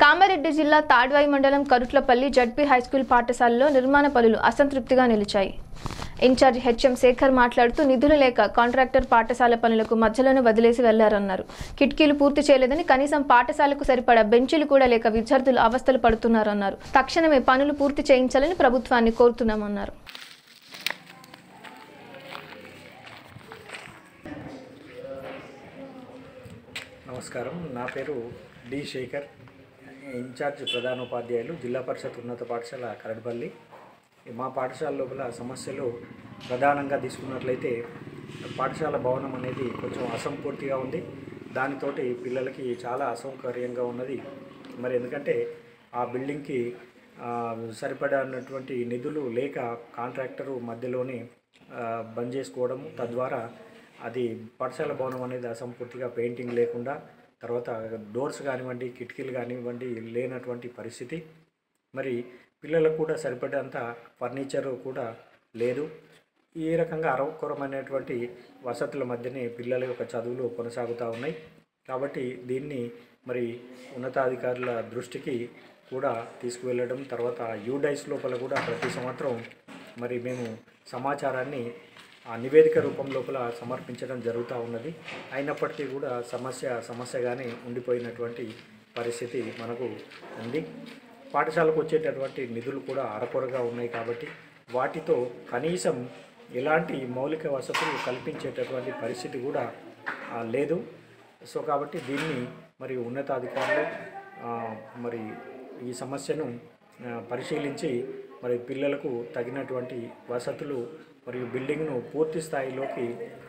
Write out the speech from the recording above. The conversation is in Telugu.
కామారెడ్డి జిల్లా తాడ్వాయి మండలం కరుట్లపల్లి జడ్పీ హైస్కూల్ పాఠశాలలో నిర్మాణ పనులు అసంతృప్తిగా నిలిచాయి ఇన్ఛార్జ్ హెచ్ఎం శేఖర్ మాట్లాడుతూ నిధులు లేక కాంట్రాక్టర్ పాఠశాల పనులకు మధ్యలోనే వదిలేసి వెళ్లారన్నారు కిటికీలు పూర్తి చేయలేదని కనీసం పాఠశాలకు సరిపడా బెంచీలు కూడా లేక విద్యార్థులు అవస్థలు పడుతున్నారన్నారు తక్షణమే పనులు పూర్తి చేయించాలని ప్రభుత్వాన్ని కోరుతున్నామన్నారు నమస్కారం నా పేరు డి శేఖర్ ఇన్ఛార్జ్ ప్రధానోపాధ్యాయులు జిల్లా పరిషత్ ఉన్నత పాఠశాల కరడపల్లి మా పాఠశాల లోపల సమస్యలు ప్రధానంగా తీసుకున్నట్లయితే పాఠశాల భవనం అనేది కొంచెం అసంపూర్తిగా ఉంది దానితోటి పిల్లలకి చాలా అసౌకర్యంగా ఉన్నది మరి ఎందుకంటే ఆ బిల్డింగ్కి ఆ, సరిపడినటువంటి నిధులు లేక కాంట్రాక్టరు మధ్యలోనే ఆ, బంద్ చేసుకోవడము తద్వారా అది పాఠశాల భవనం అనేది అసంపూర్తిగా పెయింటింగ్ లేకుండా తర్వాత డోర్స్ కానివ్వండి కిటికీలు కానివ్వండి లేనటువంటి పరిస్థితి మరి పిల్లలకు కూడా సరిపడేంత ఫర్నిచర్ కూడా లేదు ఈ రకంగా అరవకొరమైనటువంటి వసతుల మధ్యనే పిల్లల యొక్క చదువులు కొనసాగుతూ ఉన్నాయి కాబట్టి దీన్ని మరి ఉన్నతాధికారుల దృష్టికి కూడా తీసుకువెళ్ళడం తర్వాత యూడైస్ లోపల కూడా ప్రతి సంవత్సరం మరి మేము సమాచారాన్ని ఆ నివేదిక రూపం లోపల సమర్పించడం జరుగుతూ ఉన్నది అయినప్పటికీ కూడా సమస్య సమస్యగానే ఉండిపోయినటువంటి పరిస్థితి మనకు ఉంది పాఠశాలకు వచ్చేటటువంటి నిధులు కూడా అరకొరగా ఉన్నాయి కాబట్టి వాటితో కనీసం ఎలాంటి మౌలిక వసతులు కల్పించేటటువంటి పరిస్థితి కూడా ఆ, లేదు సో కాబట్టి దీన్ని మరి ఉన్నతాధికారులు ఆ, మరి ఈ సమస్యను ఆ, పరిశీలించి మరి పిల్లలకు తగినటువంటి వసతులు మరియు బిల్డింగ్ను పూర్తి స్థాయిలోకి